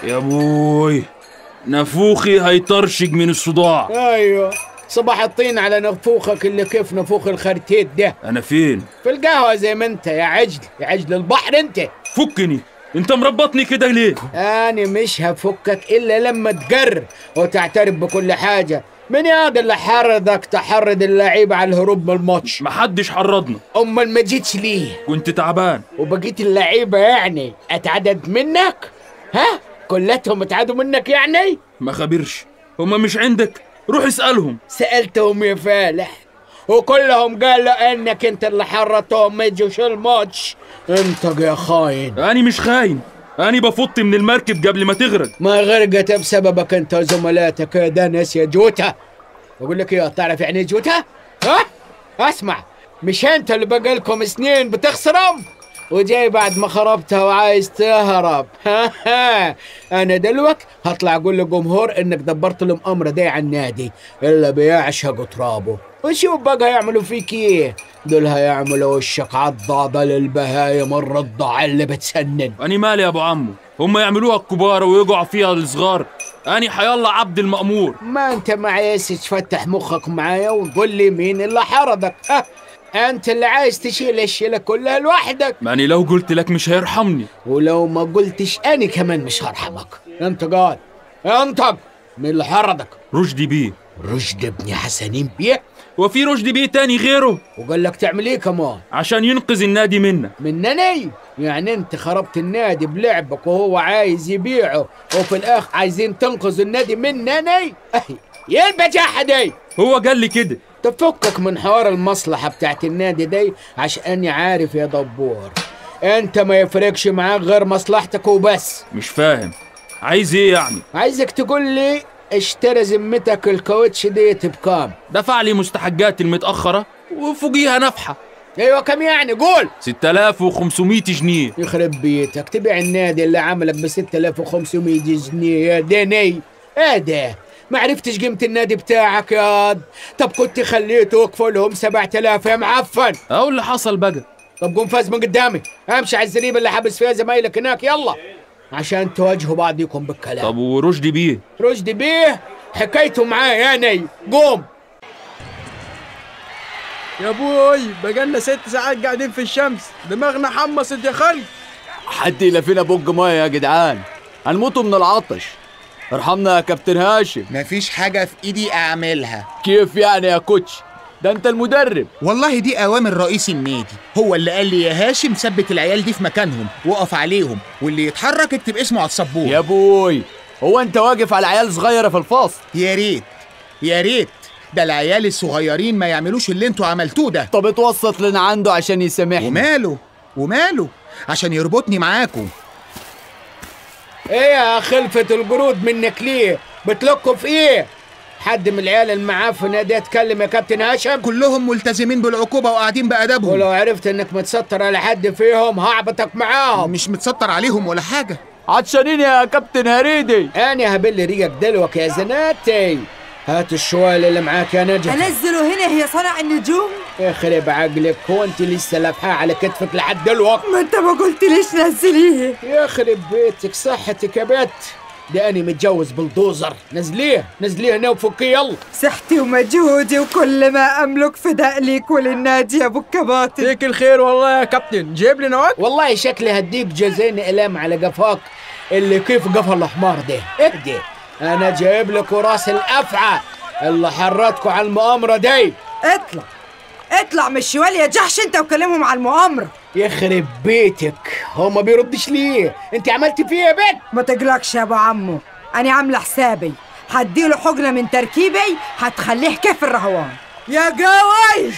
يا بوي نفوخي هيطرشق من الصداع ايوه صباح الطين على نفوخك اللي كيف نفوخ الخرتيت ده انا فين في القهوة زي ما انت يا عجل يا عجل البحر انت فكني انت مربطني كده ليه انا مش هفكك الا لما تقر وتعترف بكل حاجة من هذا اللي حرضك تحرض اللعيبة على الهروب من الماتش محدش حرضنا امال ما جيتش ليه كنت تعبان وبقيت اللعيبة يعني اتعدد منك ها كلتهم اتعدوا منك يعني ما خبرش هما مش عندك روح اسألهم سألتهم يا فالح وكلهم قالوا انك انت اللي حرضتهم ما يجوش الماتش انت يا خاين أنا مش خاين أنا بفط من المركب قبل ما تغرق ما غرقت بسببك انت وزملاتك يا دانس يا جوتا اقول لك ايه تعرف يعني إيه جوتا ها اسمع مش انت اللي بقالكم سنين بتخسرهم وجاي بعد ما خربتها وعايز تهرب ها ها انا دلوك هطلع اقول للجمهور انك دبرت المؤامره دي على النادي اللي بيعشق ترابه وشوف بقى هيعملوا فيك ايه دول هيعملوا وشك عضاضه للبهايم الرضع اللي بتسنن أنا مالي يا أبو عمو هما يعملوها الكبار ويقعوا فيها الصغار أنا حيالله عبد المأمور ما انت معيش تفتح مخك معايا وقول لي مين اللي حرضك ها انت اللي عايز تشيل الشيله كلها لوحدك ماني لو قلت لك مش هيرحمني ولو ما قلتش انا كمان مش هرحمك انت قاعد انطق مين اللي حرضك رشدي بيه رشد ابن حسنين بيه وفي رشدي بيه تاني غيره وقال لك تعمل ايه كمان عشان ينقذ النادي منا منني يعني انت خربت النادي بلعبك وهو عايز يبيعه وفي الاخر عايزين تنقذوا النادي منني اهي يا البجاحه دي هو قال لي كده تفكك من حوار المصلحة بتاعت النادي دي عشان عارف يا دبور انت ما يفرقش معاك غير مصلحتك وبس مش فاهم عايز ايه يعني عايزك تقول لي اشترى ذمتك الكاوتش ديت بكام دفع لي مستحقاتي المتأخرة وفوقيها نفحة ايوه كم يعني قول 6500 جنيه يخرب بيتك تبيع النادي اللي عملك ب 6500 جنيه يا دني ايه ده ما عرفتش قيمة النادي بتاعك يا واد. طب كنت خليته يكفوا لهم 7000 يا معفن اهو اللي حصل بقى طب قوم فاز من قدامي امشي على الزريبه اللي حابس فيها زمايلك هناك يلا عشان تواجهوا بعضكم بالكلام طب ورشدي بيه رشدي بيه حكايته معاه يا ني قوم يا بوي بقالنا ست ساعات قاعدين في الشمس دماغنا حمصت يا خلق حد يلا فينا بق ميه يا جدعان هنموتوا من العطش ارحمنا يا كابتن هاشم مفيش حاجة في إيدي أعملها كيف يعني يا كوتش ده انت المدرب والله دي أوامر رئيس النادي هو اللي قال لي يا هاشم ثبت العيال دي في مكانهم وقف عليهم واللي يتحرك اكتب اسمه على السبورة يا بوي هو انت واقف على عيال صغيره في الفصل يا ريت يا ريت ده العيال الصغيرين ما يعملوش اللي انتوا عملتوه ده طب اتوسط لنا عنده عشان يسامحني وماله وماله عشان يربطني معاكم ايه يا خلفة القرود منك ليه بتلقوا في ايه حد من العيال المعافنة دي اتكلم يا كابتن هاشم كلهم ملتزمين بالعقوبة وقاعدين بأدبهم ولو عرفت انك متستر على حد فيهم هعبطك معاهم مش متستر عليهم ولا حاجة عطشانين يا كابتن هريدي انا هبل ريقك دلوك يا زناتي هات الشوال اللي معاك يا نجم انزله هنا هي صنع النجوم يخرب عقلك هو انت لسه لافحاه على كتفك لحد دلوقت ما انت ما قلت ليش نزليه يخرب بيتك صحتك يا بت ده انا متجوز بلدوزر نزليه نزليه هنا وفكيه يلا صحتي ومجهودي وكل ما املك فداء ليك وللنادي يا ابو الكباتن فيك الخير والله يا كابتن جيب لي نوك والله شكلي هديك جزين اقلام على قفاك اللي كيف قفا الحمار ده اهدي انا جايب لك راس الافعى اللي حرتكوا على المؤامره دي اطلع اطلع من الشوال يا جحش انت وكلمهم على المؤامرة يخرب بيتك هو ما بيردش ليه انت عملت فيه يا بنت ما تقلقش يا ابو عمو انا عامله حسابي هديله حجنه من تركيبي هتخليه كيف الرهوان يا قوي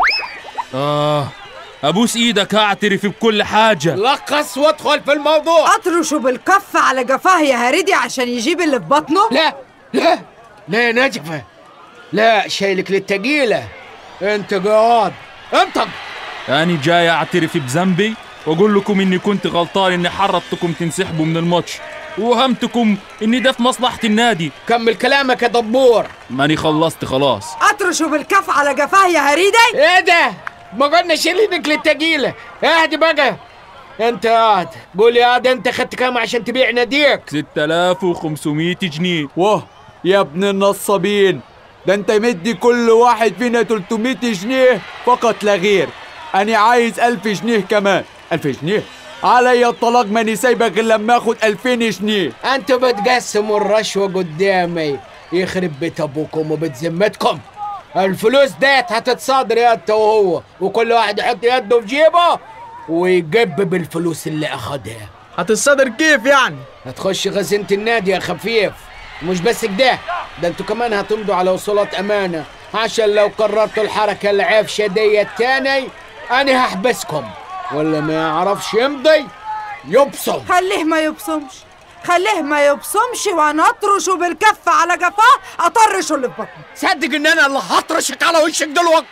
اه ابوس ايدك هعترف بكل حاجة لقص وادخل في الموضوع اطرشه بالكف على قفاه يا هريدي عشان يجيب اللي في بطنه لا لا لا يا نجفة لا شايلك للتقيلة انت قاعد انطق أنا جاي أعترف بذنبي وأقول لكم إني كنت غلطان إني حرضتكم تنسحبوا من الماتش ووهمتكم إني ده في مصلحة النادي كمل كلامك يا دبور ماني خلصت خلاص اطرشه بالكف على قفاه يا هريدي ايه ده ما قلنا شيلينك للتقيلة اهدي بقى انت يا عاد قول يا عاد انت خدت كام عشان تبيع ناديك 6500 جنيه واه يا ابن النصابين ده انت مدي كل واحد فينا 300 جنيه فقط لا غير انا عايز 1000 جنيه كمان 1000 جنيه عليا الطلاق ماني سايبك غير لما اخد 2000 جنيه انتوا بتقسموا الرشوة قدامي يخرب بيت ابوكم وبيت ذمتكم الفلوس ديت هتتصادر يا انت وهو وكل واحد يحط يده في جيبه ويجب بالفلوس اللي اخدها هتتصدر كيف يعني هتخش غزينة النادي يا خفيف مش بس كده ده انتوا كمان هتمضوا على وصولات امانة عشان لو قررتوا الحركة العفشة دي التاني انا هحبسكم ولا ما يعرفش يمضي يبصم خليه ما يبصمش خليه ما يبصمش وانا اطرشه بالكف على جفاه اطرشه اللي في بطنه صدق ان انا اللي هطرشك على وشك دلوقتي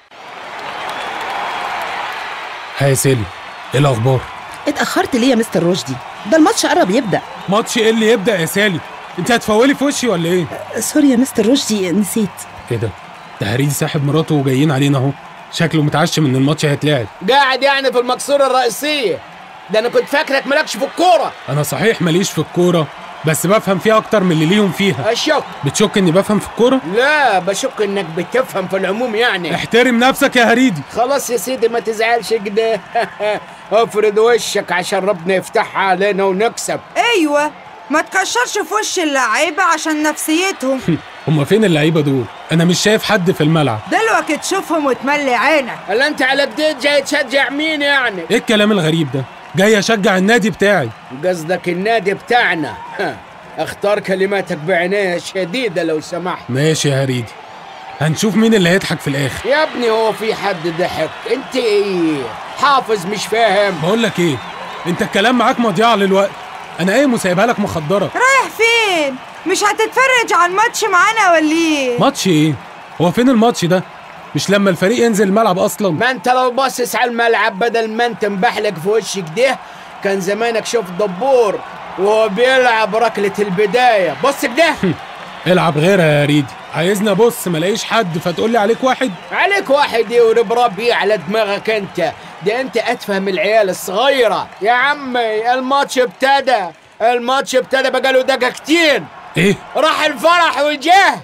ها يا سالي ايه الاخبار اتأخرت ليه يا مستر رشدي؟ ده الماتش قرب يبدأ ماتش ايه اللي يبدا يا سالي انت هتفولي في وشي ولا ايه سوري يا مستر رشدي نسيت ايه ده ده هريدي ساحب مراته وجايين علينا اهو شكله متعشم ان الماتش هيتلعب قاعد يعني في المقصورة الرئيسية ده انا كنت فاكرك مالكش في الكورة انا صحيح ماليش في الكوره بس بفهم فيها اكتر من اللي ليهم فيها اشك بتشك اني بفهم في الكوره لا بشك انك بتفهم في العموم يعني احترم نفسك يا هريدي خلاص يا سيدي ما تزعلش كده افرد وشك عشان ربنا يفتحها علينا ونكسب ايوه ما تكشرش في وش اللعيبه عشان نفسيتهم هما فين اللعيبه دول انا مش شايف حد في الملعب دلوقتي تشوفهم وتملي عينك هلا انت على كده جاي تشجع مين يعني ايه الكلام الغريب ده جاي اشجع النادي بتاعي قصدك النادي بتاعنا ها، اختار كلماتك بعناية شديدة لو سمحت ماشي يا هريدي هنشوف مين اللي هيضحك في الاخر يا ابني هو في حد ضحك انت ايه حافظ مش فاهم بقول لك ايه انت الكلام معاك مضيعه للوقت انا قايم وسايبها لك مخدره رايح فين مش هتتفرج على الماتش معانا ولا ايه ماتش ايه هو فين الماتش ده مش لما الفريق ينزل الملعب اصلا ما انت لو باصص على الملعب بدل ما انت مبحلق في وشك ده كان زمانك شوف دبور وهو بيلعب ركلة البداية بص كده العب غيرها يا هريدي عايزني ابص ما الاقيش حد فتقول لي عليك واحد عليك واحد وربربي على دماغك انت ده انت اتفه من العيال الصغيرة يا عمي الماتش ابتدى الماتش ابتدى بقاله دقيقتين ايه راح الفرح وجاه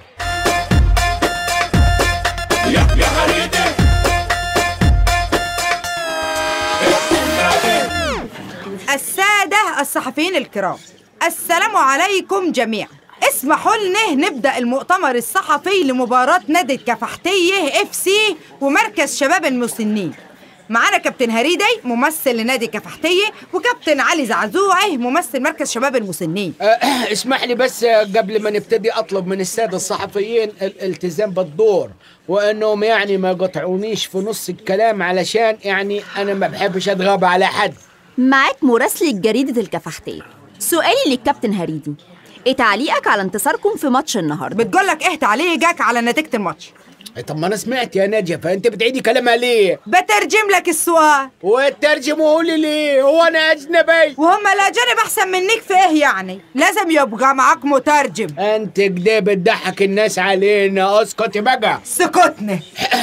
السادة الصحفيين الكرام السلام عليكم جميعا اسمحوا لنا نبدأ المؤتمر الصحفي لمباراة نادي الكفحتية اف سي ومركز شباب المسنين معانا كابتن هريدي ممثل لنادي كفحتية وكابتن علي زعزوعي ممثل مركز شباب المسنين اه، اسمح لي بس قبل ما نبتدي اطلب من الساده الصحفيين الالتزام بالدور وانهم يعني ما يقطعونيش في نص الكلام علشان يعني انا ما بحبش اتغاب على حد معاك مراسلة جريدة الكفحتية سؤالي للكابتن هريدي ايه تعليقك على انتصاركم في ماتش النهارده بتقول لك ايه تعليقك على نتيجة الماتش طب ما انا سمعت يا نجفة فانت بتعيدي كلامها ليه بترجم لك السؤال وترجموه لي ليه هو انا اجنبي وهم الاجانب احسن منك في ايه يعني لازم يبقى معاك مترجم انت كده بتضحك الناس علينا اسكت بقى سكتنا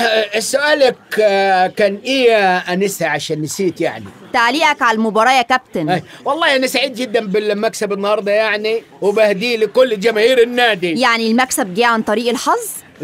سؤالك آه، كان ايه يا انسه عشان نسيت يعني تعليقك على المباراة يا كابتن أي، والله انا سعيد جدا بالمكسب النهارده يعني وبهديه لكل جماهير النادي يعني المكسب جه عن طريق الحظ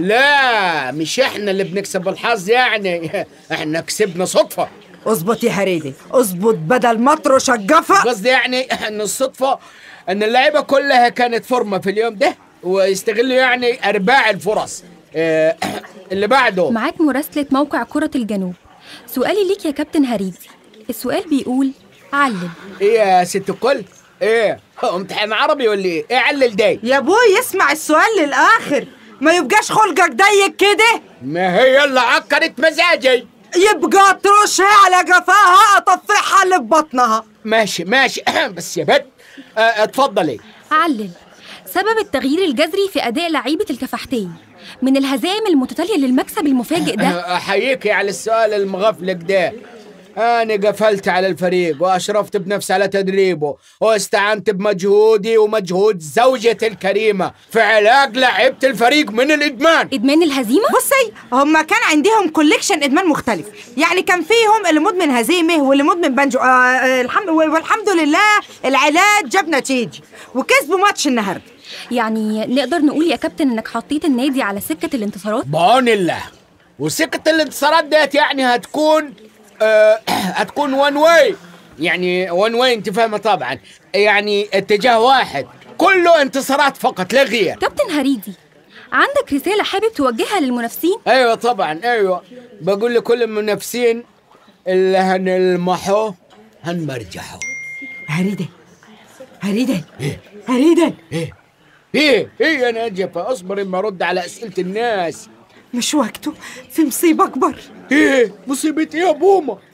لا مش احنا اللي بنكسب الحظ يعني احنا كسبنا صدفه اظبط يا هريدي اظبط بدل مطرش الجفا قصدي يعني ان الصدفه ان اللعيبه كلها كانت فورمه في اليوم ده ويستغلوا يعني ارباع الفرص آه، اللي بعده معاك مراسلة موقع كرة الجنوب سؤالي ليك يا كابتن هريدي السؤال بيقول علل ايه يا ست الكل ايه هو امتحان عربي ولا ايه ايه علل داي يا ابوي اسمع السؤال للاخر ما يبقاش خلقك ضيق كده ما هي اللي عكرت مزاجي يبقى ترشها على جفاها اطفحها اللي في بطنها ماشي ماشي بس يا بت آه، اتفضلي علل سبب التغيير الجذري في أداء لعيبة الكفحتية من الهزائم المتتالية للمكسب المفاجئ ده احييكي على السؤال المغفلك ده أنا قفلت على الفريق وأشرفت بنفسي على تدريبه واستعنت بمجهودي ومجهود زوجتي الكريمة في علاج لعيبة الفريق من الإدمان ادمان الهزيمه بصي هم كان عندهم كوليكشن ادمان مختلف يعني كان فيهم اللي مدمن هزيمه واللي مدمن بنجو آه آه الحمد والحمد لله العلاج جاب نتيجه وكسبوا ماتش النهارده يعني نقدر نقول يا كابتن انك حطيت النادي على سكه الانتصارات بعون الله وسكة الانتصارات ديت يعني هتكون آه هتكون وان واي يعني وان واي انت فاهمة طبعا يعني اتجاه واحد كله انتصارات فقط لا غير كابتن هريدي عندك رساله حابب توجهها للمنافسين ايوه طبعا ايوه بقول لكل المنافسين اللي هنلمحوا هنمرجحوا هريدة هريدة هريدة ايه ايه ايه يا نجفة اصبر اما ارد على اسئلة الناس مش وقته في مصيبة أكبر ايه مصيبة ايه يا بومة